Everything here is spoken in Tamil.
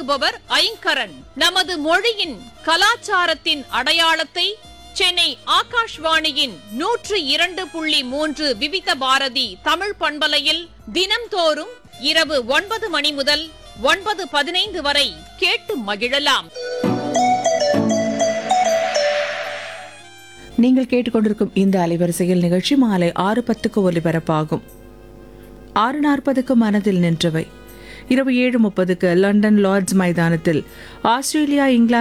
வழங்குபவர் ஐங்கரன் நமது மொழியின் கலாச்சாரத்தின் அடையாளத்தை சென்னை ஆகாஷ்வாணியின் நூற்று இரண்டு புள்ளி மூன்று விவித பாரதி தமிழ் பண்பலையில் தினம்தோறும் இரவு ஒன்பது மணி முதல் ஒன்பது பதினைந்து வரை கேட்டு மகிழலாம் நீங்கள் கேட்டுக்கொண்டிருக்கும் இந்த அலைவரிசையில் நிகழ்ச்சி மாலை ஆறு பத்துக்கு ஒலிபரப்பாகும் ஆறு நாற்பதுக்கு மனதில் நின்றவை இரவு ஏழு முப்பதுக்கு லண்டன் லார்ட்ஸ் மைதானத்தில் ஆஸ்திரேலியா இங்கிலாந்து